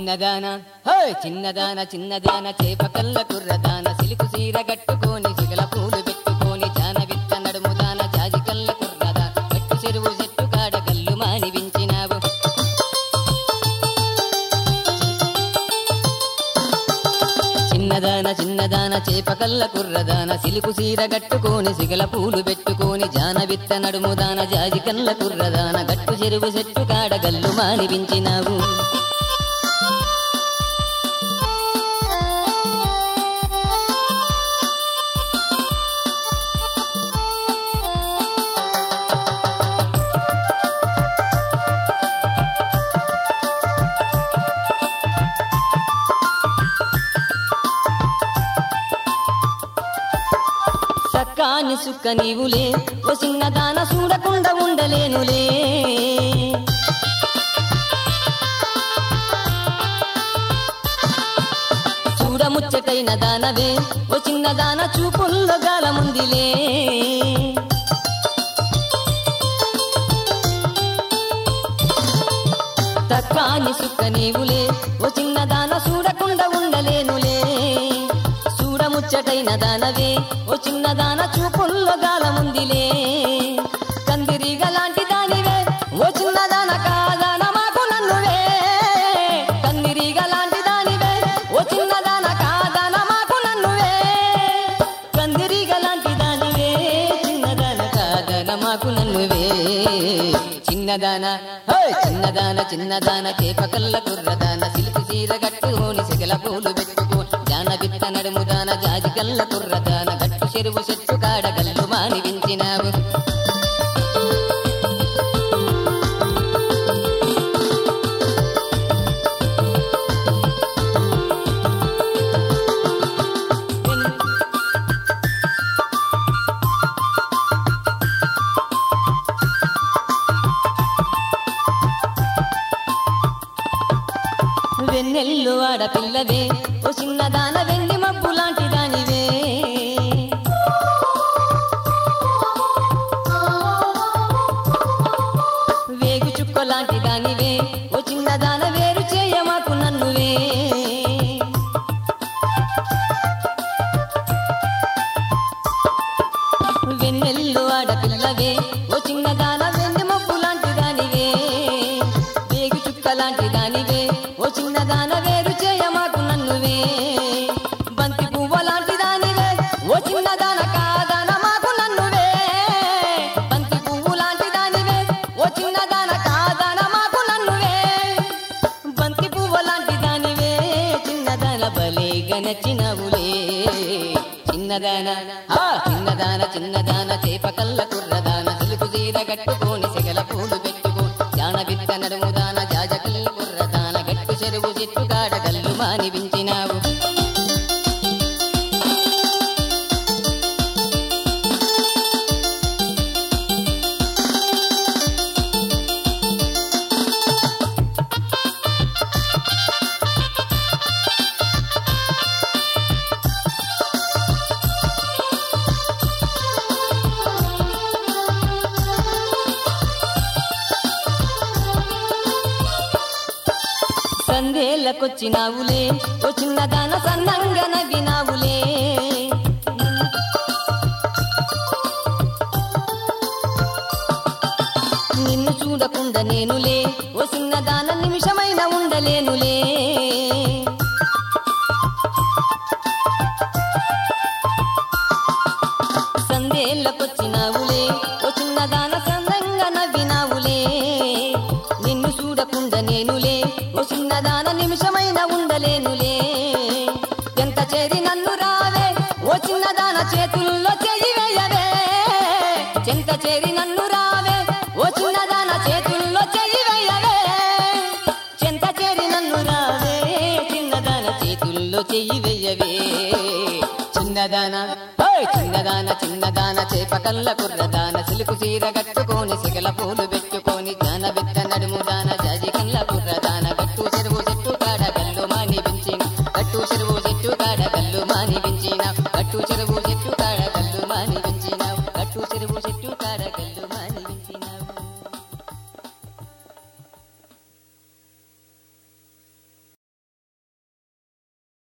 చిన్నదాన హే చిన్నదాన చిన్నదాన చేప కల్ల కుర్రదాన సిలుకు సీర కట్టుకొని సిగల పూలు పెట్టుకొని జాన విత్త నడుముదాన జాజి కల్ల కుర్రదాన గట్టు చెరువు చెట్టు కాడ కల్లు మానిపించినావు చిన్నదాన చిన్నదాన చేప కల్ల కుర్రదాన సిలుకు సీర కట్టుకొని సిగల పూలు పెట్టుకొని జాన విత్త నడుముదాన జాజి కల్ల కుర్రదాన గట్టు చెరువు చెట్టు కాడ గల్లు మానిపించినావు సక్కాని సుక్క నీవులే ఓ చిన్నదాన చూడకుండా ఉండలేనులే చూడముచ్చటైన దానవే ఓ చిన్నదాన చూపుల్లో గాలముందిలే తక్కాని సుక్క నీవులే ఓ చిన్నదాన చూడకుండా ఉండలేనులే చూడముచ్చటైన దానవే ఓ చిన్నదాన చూపుల్లో గాలముందిలే కందిరీగ లాంటి దానివే ఓ చిన్నదాన కాదాన మాకు నన్నువే కందిరీగ లాంటి దానివే ఓ చిన్నదాన కాదాన మాకు నన్నువే కందిరీగ లాంటి దానివే చిన్నదాన కాదన మాకు నన్నువే చిన్నదాన హే! చిన్నదాన చిన్నదాన చేప కల్ల కుర్రదాన సిలుకు చీర కట్టుకొని సిగల పూలు పెట్టుకో జాన విత్త నడుముదాన జాజి కల్ల కుర్రదాన గట్టు చెరువు చెట్టు కాడ కల్లు మానిపించినావు వెన్నెల్లు ఆడపిల్లవే ఓ చిన్నదాన వెండి మబ్బు లాంటి దానివే వేగు చుక్క లాంటి దానివే ఓ చిన్నదాన వేరు చేయ మాకు నన్నువే వెన్నెల్లు ఆడపిల్లవే ఓ చిన్నదాన వెండి మబ్బు లాంటి దానివే వేగు చుక్క లాంటి దానివే ఓ చిన్నదాన వేరు చేయ మాకు నన్నువే బంతి పువ్వ లాంటి దానివే ఓ చిన్నదాన కాదన మాకు నన్నువే బంతి పువ్వు లాంటి దానివే ఓ చిన్నదాన కాదన మాకు నన్నువే బంతి పువ్వ లాంటి దానివే చిన్నదాన బలేగా నచ్చినవులే చిన్నదాన ఆ చిన్నదాన చిన్నదాన చేప కల్ల కుర్రదాన సిలుకు జీర కట్టుకొని సిగల పూలు పెట్టుకో జాన విత్త నడుముదాన జాజకల్ కుర్రదాన గట్టు చెరువు చెట్టు కాడ కల్లు మానిపించినావు సందేళ్ళకొచ్చినావులే ఓ చిన్నదాన సన్నంగా నవ్వినావులే నిన్ను చూడకుండా నేనులే ఓ చిన్నదాన నిమిషమైన ఉండలేనులే సందేళ్ళకొచ్చినావులే ఓ చిన్నదాన సందంగా నవ్వినావులే నిన్ను చూడకుండా నేనులే ఓ చిన్నదాన నిమిషమైన ఉండలేనులే ఎంత చేరి నన్ను రావే ఓ చిన్నదాన చేతుల్లో చెయ్యి వేయవే చెంత చేరి నన్ను రావే ఓ చిన్నదాన చేతుల్లో చెయ్యి వేయవే చెంత చేరి నన్ను రావే చిన్నదాన చేతుల్లో చెయ్యి వెయ్యవే చిన్నదాన ఓయ్ చిన్నదాన చిన్నదాన చేప కల్ల కుర్రదాన సిలుకు చీర కట్టుకొని సిగల పూలు పెట్టుకొని జాన బిత్త నడుముదాన జాజి కల్ల కుర్రదాన గట్టు చెరువు చెట్టు కాడ కల్లు మానిపించిన గట్టు చెరువు చెట్టు కాడ కల్లు మానిపించిన గట్టు చెరువు చెట్టు కాడ కల్లు మానిపించిన గట్టు చెరువు చెట్టు కాడ కల్లు